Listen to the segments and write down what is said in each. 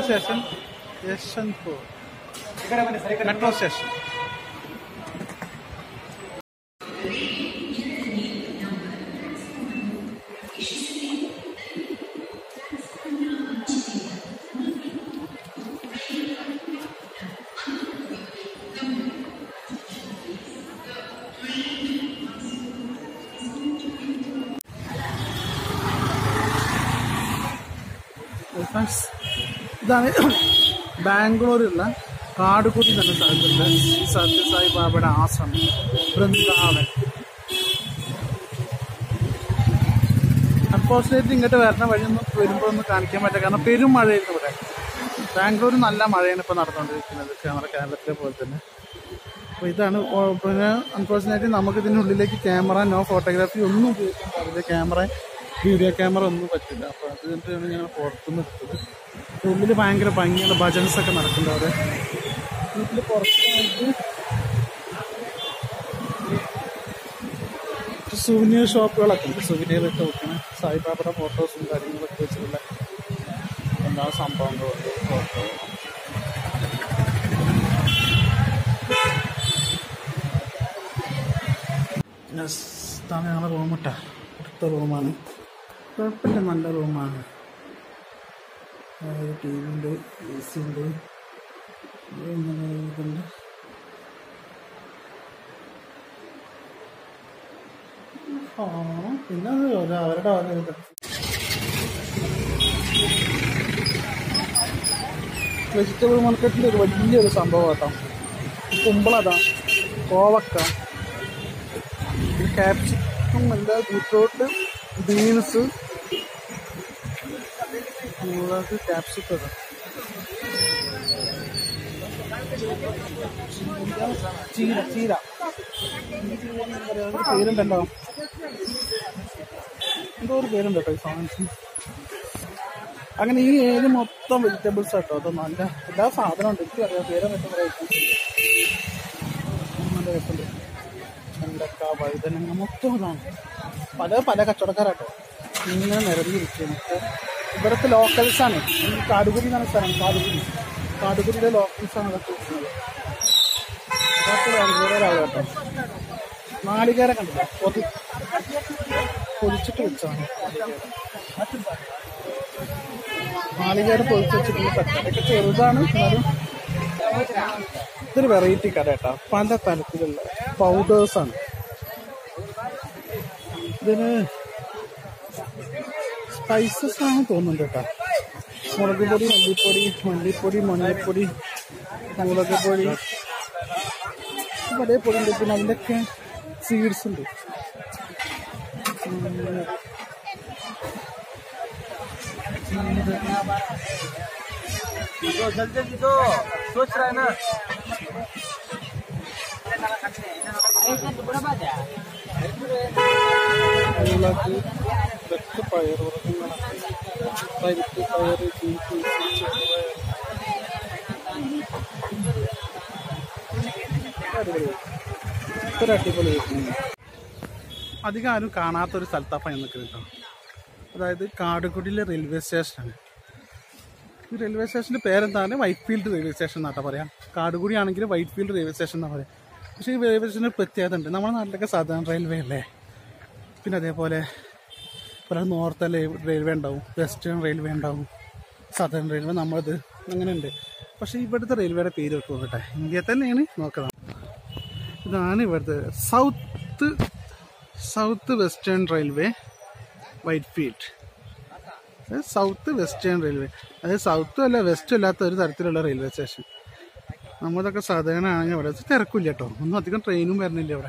Station Yeshwantpur metro station friends ഇതാണ് ബാംഗ്ലൂരിലുള്ള കാടുകുടി എന്ന സ്ഥലത്തുള്ള സത്യസായി ബാബയുടെ ആശ്രമം വൃന്ദാവൻ അൺഫോർച്ചുനേറ്റ്ലി ഇങ്ങോട്ട് വരുന്ന വഴിയൊന്നും വരുമ്പോൾ ഒന്നും കാണിക്കാൻ പറ്റില്ല കാരണം പെരും മഴയായിരുന്നു ഇവിടെ ബാംഗ്ലൂർ നല്ല മഴയാണ് ഇപ്പോൾ നടന്നുകൊണ്ടിരിക്കുന്നത് നമ്മുടെ കേരളത്തിലെ പോലെ തന്നെ അപ്പോൾ ഇതാണ് ഓ- പിന്നെ അൺഫോർച്ചുനേറ്റ്ലി നമുക്ക് ഇതിനുള്ളിലേക്ക് ക്യാമറ നോ ഫോട്ടോഗ്രാഫി ഒന്നും ഉപയോഗിക്കാൻ പാടില്ല ക്യാമറ വീഡിയോ ക്യാമറ ഒന്നും പറ്റില്ല അപ്പോൾ അത് കണ്ടിട്ടാണ് ഞാൻ പുറത്തുനിന്ന് എടുത്തത് ഉള്ളിൽ ഭയങ്കര ഭംഗിയുള്ള ഭജൻസ് ഒക്കെ നടക്കുന്നുണ്ട് അവിടെ വീട്ടിൽ പുറത്തായിട്ട് സുവിനിയർ ഷോപ്പുകളൊക്കെ ഉണ്ട് സുവിനിയർ ഒക്കെ വെക്കണ സായിബാബയുടെ ഫോട്ടോസും കാര്യങ്ങളൊക്കെ വെച്ചിട്ടുള്ള എല്ലാ സംഭവങ്ങളുണ്ട് ഫോട്ടോ യെസ് ഇതാണ് ഞങ്ങളുടെ റൂം കേട്ടോ അടുത്ത റൂമാണ് കുഴപ്പമില്ല നല്ല റൂമാണ് ടി വി ഉണ്ട് എ സി ഉണ്ട് ഇങ്ങനെ ഇതുണ്ട് ആ പിന്നെ അത് ഒരു അവരുടെ വക ഇത്. വെജിറ്റബിൾ മാർക്കറ്റിൽ ഒരു വലിയൊരു സംഭവം കേട്ടോ കുമ്പളതാ കോവക്ക ഇത് ക്യാപ്സിക്കം അല്ല ബീട്രൂട്ട് ബീൻസ് മുളക് ക്യാപ്സിക്കം ഇതാ. ചീര ചീര ഒരു പേരുണ്ടല്ലോ എന്തോ ഒരു പേരുണ്ട് കേട്ടോ ഈ സാധനത്തിന് അങ്ങനെ ഈ ഏരിയ മൊത്തം വെജിറ്റബിൾസ് കേട്ടോ അത് നല്ല എല്ലാ സാധനവും ഉണ്ട് എനിക്ക് അറിയാം പേരൊക്കെ കുറെ നല്ല രസമുണ്ട് വെണ്ടക്ക വഴുതനങ്ങ മൊത്തം ഇതാണ് പല പല കച്ചവടക്കാരാട്ടോ ഇങ്ങനെ നിരന്നിരിക്കുകയാണ് ഇപ്പൊ ഇവിടുത്തെ ലോക്കൽസ് ആണ് ഈ കാടുകുരി എന്നാണ് സ്ഥലം കാടുകുരി കാടുകുരിയിലെ ലോക്കൽസ് ആണ് ഇതൊക്കെ വിൽക്കുന്നത് ഇതൊക്കെ ബാംഗ്ലൂരാണ് കേട്ടോ നാളികേര കണ്ടില്ല പൊതി പൊതിച്ചിട്ട് വെച്ചാണ് നാളികേര പൊതിച്ച് വെച്ചിട്ടുള്ള തക്കാളിയൊക്കെ ചെറുതാണ് എന്നാലും ഇതൊരു വെറൈറ്റി കട കേട്ടോ പല തരത്തിലുള്ള പൗഡേഴ്സ് ആണ് ഇതിന് സ്പൈസസ് ആണ് തോന്നുന്നുണ്ട് കേട്ടോ മുളക് പൊടി മല്ലിപ്പൊടി മല്ലിപ്പൊടി മഞ്ഞൾപ്പൊടി മുളക് പൊടി പല പൊടി ഉണ്ട് പിന്നെ അതിൻ്റെയൊക്കെ സീഡ്സ് ഉണ്ട് ഉം. तो जल्दी जल्दी तो सोच रहा है ना മുളക് ഇതൊക്കെ പയർ വർഗ്ഗങ്ങളാണ് പരിപ്പ് പയർ ചീപ്പ് ചെറുപയർ അടിപൊളി ഒരു അടിപൊളി വീട്ടിൽ അധികം ആരും കാണാത്തൊരു സ്ഥലത്താണ് ഞാൻ നിൽക്കുന്നത് കേട്ടോ അതായത് കാടുകുടിയിലെ റെയിൽവേ സ്റ്റേഷനാണ് ഈ റെയിൽവേ സ്റ്റേഷൻ്റെ പേരെന്താണ് വൈറ്റ് ഫീൽഡ് റെയിൽവേ സ്റ്റേഷൻ എന്നാട്ടാ പറയാം കാടുകുടി ആണെങ്കിൽ വൈറ്റ് ഫീൽഡ് റെയിൽവേ സ്റ്റേഷൻ എന്നാ പറയാം പക്ഷേ ഈ റെയിൽവേ സ്റ്റേഷന് ഒരു പ്രത്യേകത ഉണ്ട് നമ്മുടെ നാട്ടിലൊക്കെ സാധാരണ റെയിൽവേ അല്ലേ പിന്നെ അതേപോലെ പല നോർത്ത് റെയിൽവേ ഉണ്ടാവും വെസ്റ്റേൺ റെയിൽവേ ഉണ്ടാവും സദേൺ റെയിൽവേ നമ്മളത് അങ്ങനെ ഉണ്ട് പക്ഷേ ഇവിടുത്തെ റെയിൽവേയുടെ പേര് വെക്കും കേട്ടെ ഇന്ത്യയിൽ തന്നെയാണ് നോക്കണം ഇതാണ് ഇവിടുത്തെ south south western railway Whitefield അതായത് സൗത്ത് വെസ്റ്റേൺ റെയിൽവേ അതായത് സൗത്തും അല്ല വെസ്റ്റും അല്ലാത്ത ഒരു തരത്തിലുള്ള റെയിൽവേ സ്റ്റേഷൻ നമ്മളതൊക്കെ സാധാരണ ആണെങ്കിൽ അവിടെ തിരക്കില്ല കേട്ടോ ഒന്നും അധികം ട്രെയിനും വരുന്നില്ല ഇവിടെ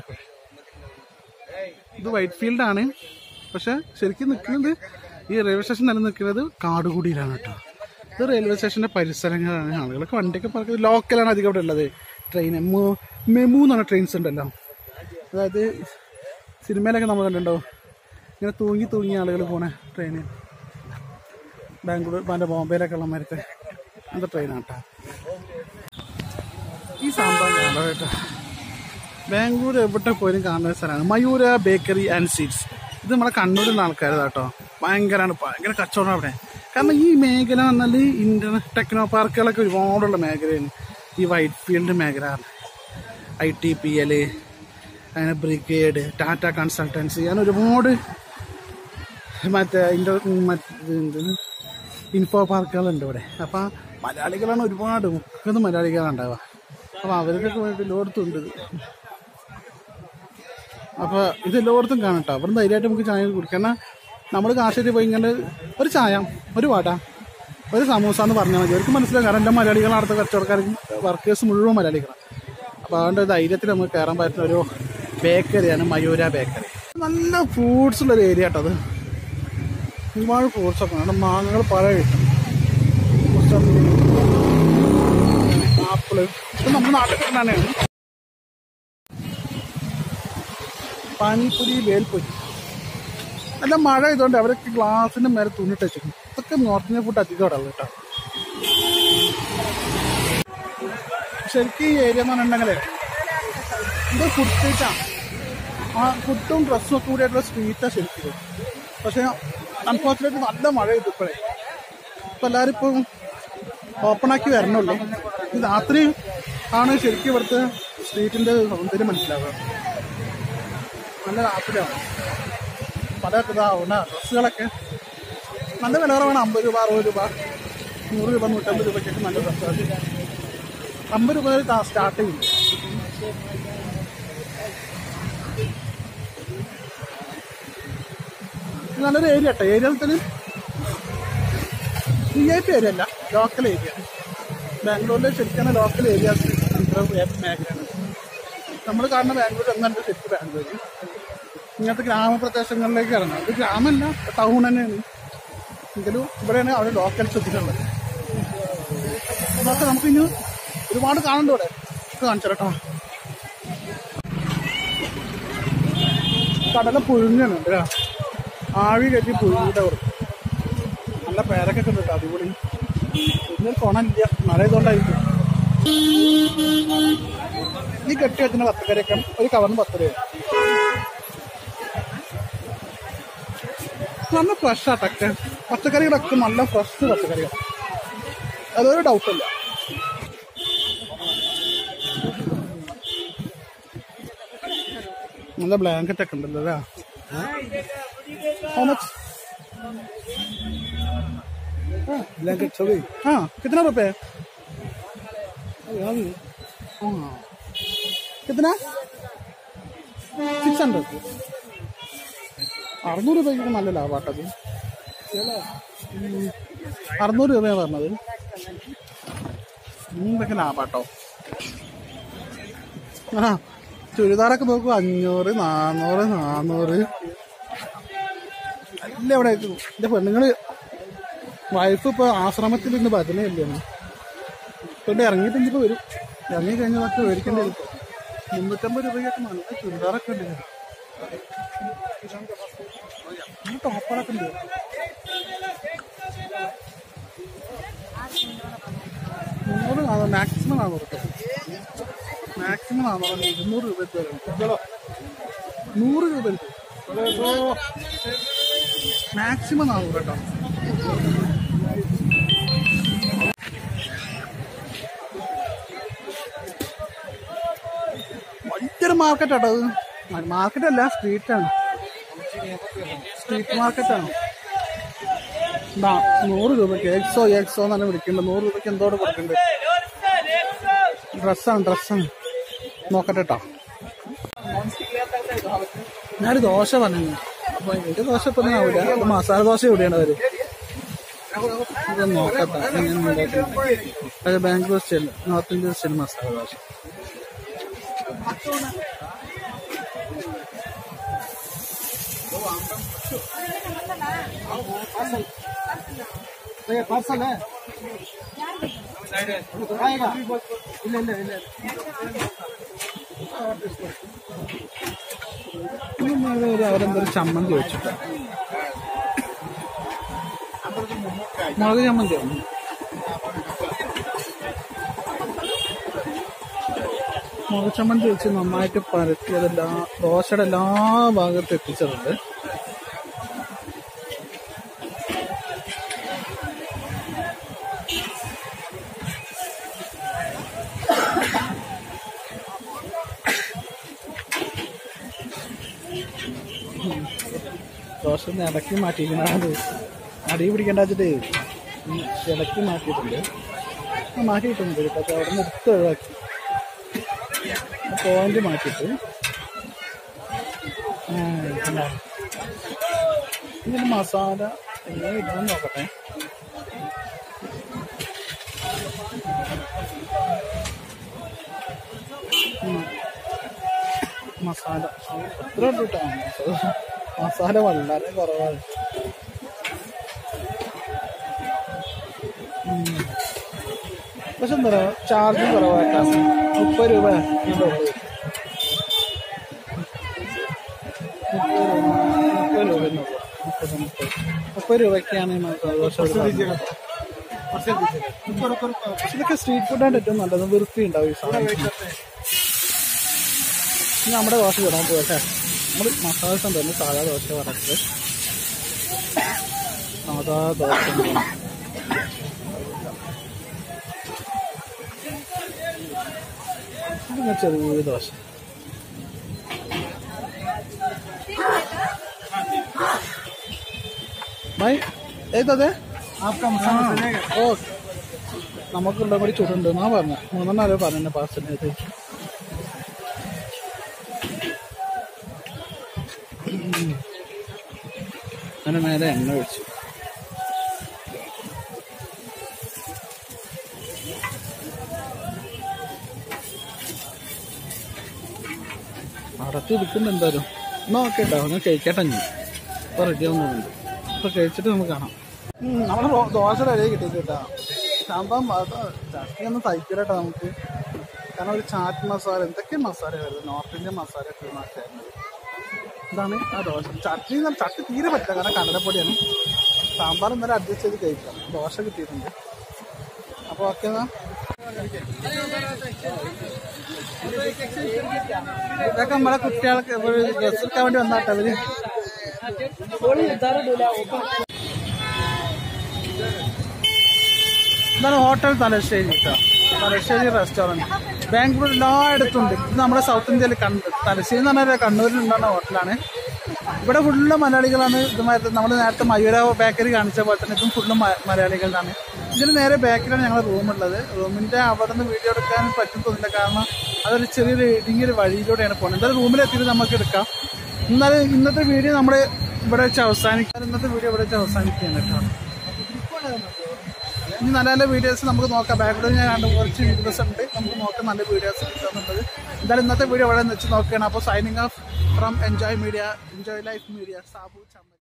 ഇത് വൈറ്റ് ഫീൽഡ് ആണ് പക്ഷെ ശരിക്കും നിൽക്കുന്നത് ഈ റെയിൽവേ സ്റ്റേഷൻ നില നിൽക്കുന്നത് കാടുകൂടിയിലാണ് കേട്ടോ ഇത് റെയിൽവേ സ്റ്റേഷന്റെ പരിസരങ്ങളാണ് ആളുകളൊക്കെ വണ്ടിയൊക്കെ പറക്കുന്നത് ലോക്കലാണ് അധികം ഇവിടെ ഉള്ളത് ട്രെയിൻ മെമു എന്ന് പറഞ്ഞ ട്രെയിൻസ് ഉണ്ടല്ലോ അതായത് സിനിമയിലൊക്കെ നമ്മൾ കണ്ടിട്ടുണ്ടോ ഇങ്ങനെ തൂങ്ങി തൂങ്ങി ആളുകൾ പോണ ട്രെയിന് ബാംഗ്ലൂർ മറ്റേ ബോംബെയിലൊക്കെ ഉള്ളമാരത്തെ അങ്ങനത്തെ ട്രെയിനാണ് കേട്ടോ ഈ സംഭവം കാണാം കേട്ടോ ബാംഗ്ലൂർ എവിടെ പോലും കാണുന്ന ഒരു സ്ഥലമാണ് മയൂര ബേക്കറി ആൻഡ് സ്വീറ്റ്സ് ഇത് നമ്മളെ കണ്ണൂരുള്ള ആൾക്കാരതാ കേട്ടോ ഭയങ്കരമാണ് ഭയങ്കര കച്ചവടം അവിടെ കാരണം ഈ മേഖല എന്നാൽ ഇന്റർനെറ്റ് ടെക്നോ പാർക്കുകളൊക്കെ ഒരുപാടുള്ള മേഖലയാണ് ഈ വൈറ്റ് ഫീൽഡ് മേഖല ഐ ടി പി എൽ അങ്ങനെ ബ്രിഗേഡ് ടാറ്റ കൺസൾട്ടൻസി അങ്ങനെ ഒരുപാട് മറ്റേ ഇൻഡോ മറ്റേ ഇൻഫോ പാർക്കുകളുണ്ട് ഇവിടെ അപ്പം മലയാളികളാണ് ഒരുപാട് മുപ്പത് മലയാളികളാണ് ഉണ്ടാവുക അപ്പം അവർക്കൊക്കെ വേണ്ടി എല്ലായിടത്തും ഉണ്ട് ഇത് അപ്പോൾ ഇത് എല്ലായിടത്തും കാണട്ടോ അവിടെ ധൈര്യമായിട്ട് നമുക്ക് ചായ കുടിക്കണം നമ്മൾ കാശേരി പോയി ഇങ്ങനെ ഒരു ചായ ഒരു വട ഒരു സമൂസ എന്ന് പറഞ്ഞാൽ മതി അവർക്ക് മനസ്സിലാവും കാരണം എല്ലാ മലയാളികളാണ് അടുത്ത കച്ചവടക്കാർക്കും വർക്കേഴ്സ് മുഴുവൻ മലയാളികളാണ് അപ്പോൾ അതുകൊണ്ട് ധൈര്യത്തിൽ നമുക്ക് കയറാൻ പറ്റുന്ന ഒരു ബേക്കറിയാണ് മയൂര ബേക്കറി നല്ല ഫ്രൂട്ട്സ് ഉള്ള ഒരു ഏരിയ കേട്ടോ അത് ഒരുപാട് ഫ്രൂട്ട്സ് ഒക്കെ ആണ് മാങ്ങകൾ പല കിട്ടും ആപ്പിള് ഇത് നമ്മുടെ നാട്ടിൽ തന്നെയാണ് പാനിപ്പുരി വേൽപ്പൊരി നല്ല മഴ ആയതുകൊണ്ട് അവരൊക്കെ ഗ്ലാസിന്റെ മേലെ തുണിട്ട് വെച്ചിരുന്നു ഇതൊക്കെ നോർത്ത് ഇന്ത്യൻ ഫുഡ് അധികം അവിടെ കേട്ടോ ശരിക്കും ഈ ഏരിയ എന്ന് പറഞ്ഞിട്ടുണ്ടെങ്കിലേ ഇത് ഫുഡ് സ്ട്രീറ്റാണ് ആ ഫുഡും ഡ്രസ്സും ഒക്കെ കൂടിയായിട്ടുള്ള സ്ട്രീറ്റാണ് ശരിക്കും ഇത്. പക്ഷെ അൺഫോർച്ചുനേറ്റ് നല്ല മഴ ചെയ്തു ഇപ്പോഴേ ഇപ്പൊ എല്ലാവരും ഇപ്പം ഓപ്പൺ ആക്കി വരണുള്ളൂ ഇത് രാത്രി ആണ് ശരിക്കും ഇവിടുത്തെ സ്ട്രീറ്റിന്റെ സൗന്ദര്യം മനസ്സിലാവുക നല്ല രാത്രിയാണ് പല ഇതാവുന്ന ഡ്രസ്സുകളൊക്കെ നല്ല വില കുറവാണ് അമ്പത് രൂപ അറുപത് രൂപ നൂറ് രൂപ നൂറ്റമ്പത് രൂപയ്ക്കൊക്കെ നല്ല ഡ്രസ്സുകൾ അമ്പത് രൂപ മുതൽ സ്റ്റാർട്ട് ചെയ്യും ഇത് നല്ലൊരു ഏരിയ കേട്ടോ ഏരിയയിൽ തന്നെ വി ഐ പി ഏരിയ അല്ല ലോക്കൽ ഏരിയ ബാംഗ്ലൂരിലെ ശരിക്കും ലോക്കൽ ഏരിയാസ് മേഖലയാണ് നമ്മൾ കാണുന്ന ബാംഗ്ലൂർ എന്നല്ല ശരിക്കും ബാംഗ്ലൂർ ഇങ്ങനത്തെ ഗ്രാമപ്രദേശങ്ങളിലേക്ക് ഇറങ്ങാം ഇത് ഗ്രാമമല്ല ടൗൺ തന്നെയാണ് എങ്കിലും ഇവിടെയാണ് അവിടെ ലോക്കൽ ശ്രദ്ധിക്കുന്നത് അതൊക്കെ നമുക്ക് ഇനി ഒരുപാട് കാണണ്ട ഇവിടെ ഒക്കെ കാണിച്ചു കേട്ടോ കടല പുഴുങ്ങാണ് കേട്ടോ ആവി കയറ്റി പുഴുങ്ങിയിട്ട് അവർ നല്ല പേരൊക്കെ ഉണ്ട് കേട്ടോ അടിപൊളി ഇതിനൊരു കൊണല്ല മഴ ചെയ്തോണ്ടായിരിക്കും ഈ കെട്ടി വെച്ചിന് പച്ചക്കറിയൊക്കെ ഒരു കവറിന് പത്ത് രൂപ നല്ല ഫ്രഷ് ആട്ടൊക്കെ പച്ചക്കറികളൊക്കെ നല്ല ഫ്രഷ് പച്ചക്കറികൾ അതൊരു ഡൗട്ടില്ല നല്ല ബ്ലാങ്കറ്റ് ഒക്കെ ഉണ്ടല്ലോ അല്ലേ How much? ब्लैंकेट छवि हाँ कितना रुपए हाँ कितना സിക്സ് ഹൺഡ്രഡ് അറുന്നൂറ് രൂപയ്ക്ക് നല്ല ലാഭാട്ടത് അറുന്നൂറ് രൂപയാണ് പറഞ്ഞത് ഇതൊക്കെ ലാഭാട്ടോ ആ ചുരിദാറൊക്കെ നോക്കൂ അഞ്ഞൂറ് നാന്നൂറ് നാന്നൂറ് അല്ല ഇവിടെ എന്റെ പെണ്ണുങ്ങള് വൈഫ് ഇപ്പൊ ആശ്രമത്തിൽ ഇന്ന് ഭജനയല്ലേ കൊണ്ട് ഇറങ്ങിയിട്ട് ഇനിയിപ്പോ വരും ഇറങ്ങി കഴിഞ്ഞതൊക്കെ മേടിക്കേണ്ടി വരും മുന്നൂറ്റമ്പത് രൂപയ്ക്കൊക്കെ നല്ല ചുരിദാറൊക്കെ ഉണ്ട് നല്ല ടോപ്പറൊക്കെ ഉണ്ട് മുന്നൂറ് നാന്നൂറ് മാക്സിമം നാന്നൂറ് കേട്ടോ മാക്സിമം നാന്നൂറ് ഇരുന്നൂറ് രൂപ വരെ നൂറ് രൂപ മാക്സിമം നാന്നൂറ് കേട്ടോ വലിയൊരു മാർക്കറ്റ് ആട്ടോ അത് മാർക്കറ്റ് അല്ല സ്ട്രീറ്റ് ആണ് സ്ട്രീറ്റ് മാർക്കറ്റ് ആണ് ദാ, നൂറ് രൂപയ്ക്ക് എക്സോ എക്സോ എന്നാണ് വിളിക്കേണ്ടത് നൂറ് രൂപയ്ക്ക് എന്തോട് കൊടുക്കണ്ടത് ഡ്രസ്സാണ് ഡ്രസ്സാണ് നോക്കട്ടെ കേട്ടോ ഞാനൊരു ദോശ പറഞ്ഞു അപ്പൊ എന്റെ ദോശ ഇപ്പൊ ഒന്നും ആവില്ല അത് മസാല ദോശ എവിടെയാണ് അവര് ഇത് നോക്കട്ടെ എങ്ങനെ ഉണ്ടാക്കുന്നത്. അത് Bangalore style north Indian style masala dosa parcel है आएगा ಇಲ್ಲ ಇಲ್ಲ ಇಲ್ಲ അവരെന്തൊരു ചമ്മന്തി വെച്ചിട്ട് മുളക് ചമ്മന്തി മുളക് ചമ്മന്തി വെച്ച് നന്നായിട്ട് പരത്തി അതെല്ലാ ദോശയുടെ എല്ലാ ഭാഗത്തും എത്തിച്ചിട്ടുണ്ട് ദോശ ഒന്ന് ഇടയ്ക്ക് മാറ്റിയിരിക്കണത് അടി പിടിക്കേണ്ട വെച്ചിട്ട് ഇടയ്ക്ക് മാറ്റിയിട്ടുണ്ട് ആ, മാറ്റിയിട്ടുണ്ട് പക്ഷെ അവിടെ നിന്ന് എടുത്ത് ഒഴിവാക്കി പോയിന്റ് മാറ്റിയിട്ട് ആ, ഇതാ. ഇതിന് മസാല എങ്ങനെ ഇടാൻ നോക്കട്ടെ ഉം. മസാല എത്ര ഉണ്ട് കേട്ടോ മസാല വളരെ കുറവാണ് ഉം. പക്ഷെ എന്താ പറയുക ചാർജ് കുറവായിട്ടാ മുപ്പത് രൂപ ഉള്ളൂ. മുപ്പത് രൂപ മുപ്പത് രൂപ തന്നെ ഉള്ളൂ. മുപ്പത് മുപ്പത് മുപ്പത് രൂപയ്ക്കാണ് ഈ മസാല ദോശ കൊടുക്കുന്നത്. ഇതൊക്കെ സ്ട്രീറ്റ് ഫുഡാണ് ഏറ്റവും നല്ലത് വൃത്തി ഉണ്ടാവും ഈ സാധനം ഇനി നമ്മുടെ ദോശ ചൂടാൻ പോകട്ടെ നമ്മൾ മസാല തന്നെ സാധാ ദോശ പറഞ്ഞത് സാധാ ദോശ ഉണ്ട്. ഇതിങ്ങനെ ചെറിയ ദോശ ബൈ ഏതതെ आपका मसाला चलेगा ഓ നമുക്കുള്ള കൂടി ചൂടുണ്ട് എന്നാ പറഞ്ഞ മൂന്നെണ്ണാലോ പറഞ്ഞ പാസ്റ്റിനകത്ത് അതിന് മേലെ എണ്ണ ഒഴിച്ചു അടച്ച് ഇരിക്കുന്നു എന്തായാലും എന്നാ ഓക്കെ കേട്ടോ ഒന്ന് കഴിക്കട്ടെ ഞാൻ ഇപ്പൊ റെഡി ആവുന്നുണ്ട് ഇപ്പൊ കഴിച്ചിട്ട് നമുക്ക് കാണാം നമ്മുടെ ദോശ റെഡി കിട്ടിയിട്ട് കേട്ടോ സംഭവം ചട്ടി ഒന്നും തയ്ക്കില്ല കേട്ടോ നമുക്ക് കാരണം ഒരു ചാറ്റ് മസാല എന്തൊക്കെ മസാല വരുന്നത് നോർത്ത് ഇന്ത്യൻ മസാല ഒക്കെ മാറ്റായിരുന്നു ഇതാണ് ആ ദോശ ചട്നി എന്ന് പറഞ്ഞാൽ ചട്ടി തീരെ പറ്റില്ല കാരണം കടലപ്പൊടിയാണ് സാമ്പാർ ഇന്നലെ അഡ്ജസ്റ്റ് ചെയ്ത് കഴിക്കാം ദോശ കിട്ടിയിട്ടുണ്ട് അപ്പോൾ ഓക്കെ എന്നാ ഇതൊക്കെ നമ്മളെ കുട്ടികൾക്ക് ഡ്രസ് എടുക്കാൻ വേണ്ടി വന്നാട്ടെ അവര് ഇതാണ് ഹോട്ടൽ തലശ്ശേരി കേട്ടോ തലശ്ശേരി റെസ്റ്റോറൻറ്റ് ബാംഗ്ലൂർ എല്ലായിടത്തും ഉണ്ട് ഇത് നമ്മുടെ സൗത്ത് ഇന്ത്യയിൽ കണ്ട് തലശ്ശേരി എന്ന് പറഞ്ഞാൽ കണ്ണൂരിൽ ഉണ്ടാകുന്ന ഹോട്ടലാണ് ഇവിടെ ഫുള്ള് മലയാളികളാണ് ഇതുമാതിരി നമ്മൾ നേരത്തെ മയൂര ബേക്കറി കാണിച്ച പോലെ തന്നെ ഇതും ഫുള്ള് മലയാളികളാണ് ഇതിന് നേരെ ബാക്കിലാണ് ഞങ്ങളുടെ റൂമുള്ളത് റൂമിന്റെ അവിടെ നിന്ന് വീഡിയോ എടുക്കാൻ പറ്റും തോന്നില്ല കാരണം അതൊരു ചെറിയൊരു ഇടുങ്ങിയൊരു വഴിയിലൂടെയാണ് പോകുന്നത് എന്തായാലും റൂമിലെത്തിയിട്ട് നമുക്ക് എടുക്കാം എന്നാലും ഇന്നത്തെ വീഡിയോ നമ്മൾ ഇവിടെ വെച്ച് അവസാനിക്കാം ഇന്നത്തെ വീഡിയോ ഇവിടെ വെച്ച് അവസാനിക്കുകയാണ് കേട്ടോ ഇനി നല്ല നല്ല വീഡിയോസ് നമുക്ക് നോക്കാം ബാക്ക്ഗ്രൗണ്ട് ഞാൻ കണ്ട് കുറച്ച് വീഡിയോസ് ഉണ്ട് നമുക്ക് നോക്കാം നല്ല വീഡിയോസ് കിട്ടുന്നുള്ളത് എന്തായാലും ഇന്നത്തെ വീഡിയോ ഇവിടെ വെച്ച് നോക്കുകയാണ് അപ്പോൾ signing off from enjoy media enjoy life media Sabu ചമ്മ